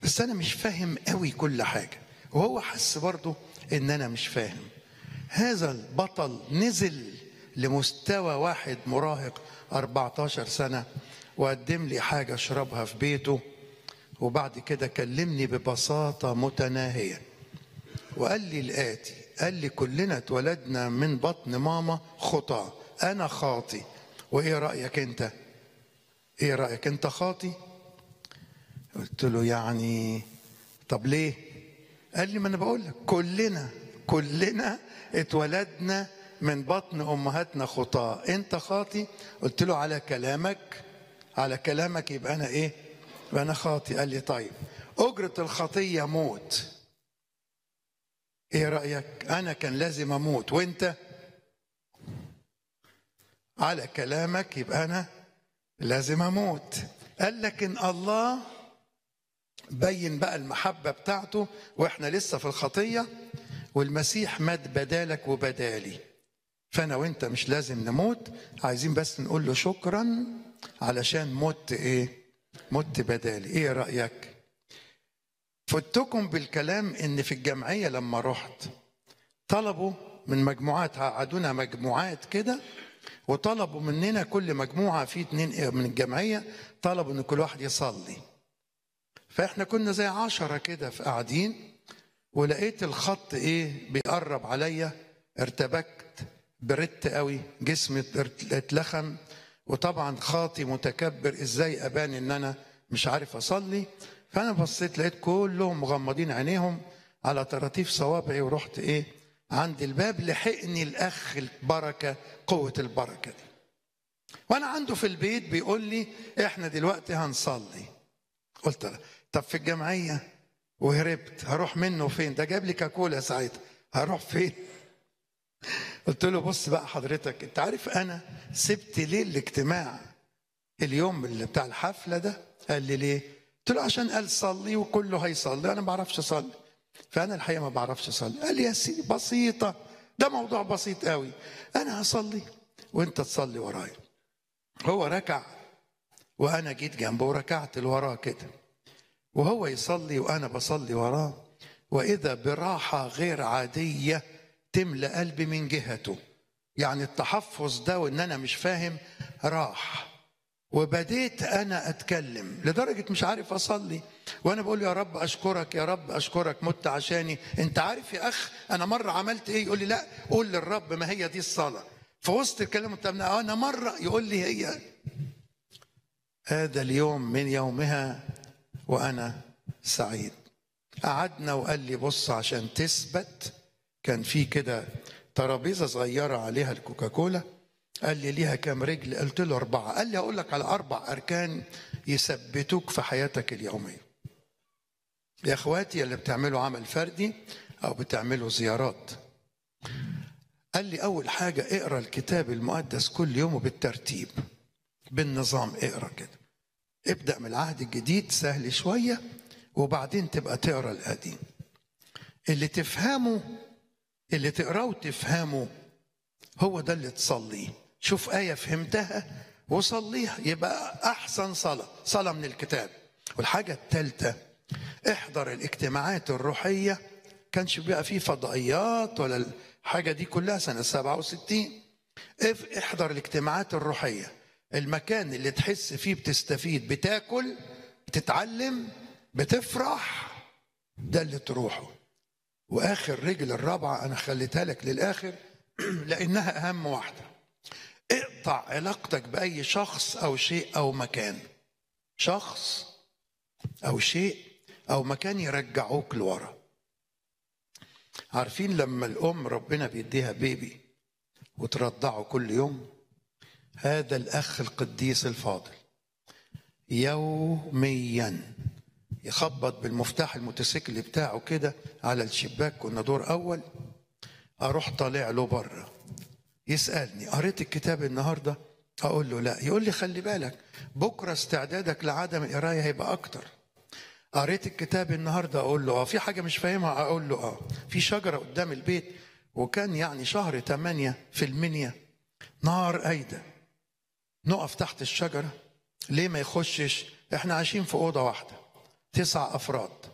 بس انا مش فاهم قوي كل حاجه وهو حس برضه ان انا مش فاهم هذا البطل نزل لمستوى واحد مراهق 14 سنه وقدم لي حاجه اشربها في بيته وبعد كده كلمني ببساطه متناهيه وقال لي الاتي قال لي كلنا اتولدنا من بطن ماما خطى انا خاطي وايه رايك انت ايه رايك انت خاطي قلت له يعني طب ليه قال لي ما انا بقول لك كلنا كلنا اتولدنا من بطن امهاتنا خطاه انت خاطي قلت له على كلامك على كلامك يبقى انا ايه يبقى انا خاطي قال لي طيب اجره الخطيه موت ايه رايك انا كان لازم اموت وانت على كلامك يبقى انا لازم اموت قال لكن الله بين بقى المحبه بتاعته واحنا لسه في الخطيه والمسيح مات بدالك وبدالي فانا وانت مش لازم نموت عايزين بس نقول له شكرا علشان مت ايه مت بدالي ايه رايك فتكم بالكلام ان في الجمعيه لما رحت طلبوا من مجموعات قعدونا مجموعات كده وطلبوا مننا كل مجموعه في اتنين من الجمعيه طلبوا ان كل واحد يصلي فاحنا كنا زي عشرة كده في قاعدين ولقيت الخط ايه بيقرب عليا ارتبكت بردت قوي جسمي اتلخم وطبعا خاطي متكبر ازاي ابان ان انا مش عارف اصلي فانا بصيت لقيت كلهم مغمضين عينيهم على طراطيف صوابعي ورحت ايه عند الباب لحقني الاخ البركه قوه البركه دي وانا عنده في البيت بيقول لي احنا دلوقتي هنصلي قلت له طب في الجمعيه وهربت هروح منه فين ده جاب لي كاكولا ساعتها هروح فين قلت له بص بقى حضرتك انت عارف انا سبت ليه الاجتماع اليوم اللي بتاع الحفله ده قال لي ليه قلت له عشان قال صلي وكله هيصلي انا ما بعرفش اصلي فانا الحقيقه ما بعرفش اصلي قال لي يا سيدي بسيطه ده موضوع بسيط قوي انا هصلي وانت تصلي ورايا هو ركع وانا جيت جنبه وركعت لوراه كده وهو يصلي وانا بصلي وراه واذا براحه غير عاديه تملا قلبي من جهته يعني التحفظ ده وان انا مش فاهم راح وبديت انا اتكلم لدرجه مش عارف اصلي وانا بقول يا رب اشكرك يا رب اشكرك مت عشاني انت عارف يا اخ انا مره عملت ايه يقول لي لا قول للرب ما هي دي الصلاه في وسط الكلام انا مره يقول لي هي هذا اليوم من يومها وانا سعيد قعدنا وقال لي بص عشان تثبت كان في كده ترابيزه صغيره عليها الكوكاكولا قال لي ليها كام رجل قلت له أربعة قال لي أقول لك على أربع أركان يثبتوك في حياتك اليومية يا إخواتي اللي بتعملوا عمل فردي أو بتعملوا زيارات قال لي أول حاجة اقرأ الكتاب المقدس كل يوم وبالترتيب بالنظام اقرأ كده ابدأ من العهد الجديد سهل شوية وبعدين تبقى تقرأ القديم اللي تفهمه اللي تقراه وتفهمه هو ده اللي تصليه شوف آية فهمتها وصليها يبقى أحسن صلاة صلاة من الكتاب والحاجة الثالثة احضر الاجتماعات الروحية كانش بيبقى فيه فضائيات ولا الحاجة دي كلها سنة 67 احضر الاجتماعات الروحية المكان اللي تحس فيه بتستفيد بتاكل بتتعلم بتفرح ده اللي تروحه واخر رجل الرابعه انا خليتها لك للاخر لانها اهم واحده اقطع علاقتك باي شخص او شيء او مكان شخص او شيء او مكان يرجعوك لورا عارفين لما الام ربنا بيديها بيبي وترضعه كل يوم هذا الاخ القديس الفاضل يوميا يخبط بالمفتاح الموتوسيكل بتاعه كده على الشباك كنا دور اول اروح طالع له بره يسالني قريت الكتاب النهارده اقول له لا يقول لي خلي بالك بكره استعدادك لعدم القرايه هيبقى اكتر قريت الكتاب النهارده اقول له اه في حاجه مش فاهمها اقول له اه في شجره قدام البيت وكان يعني شهر ثمانية في المنيا نار قايده نقف تحت الشجره ليه ما يخشش احنا عايشين في اوضه واحده تسع افراد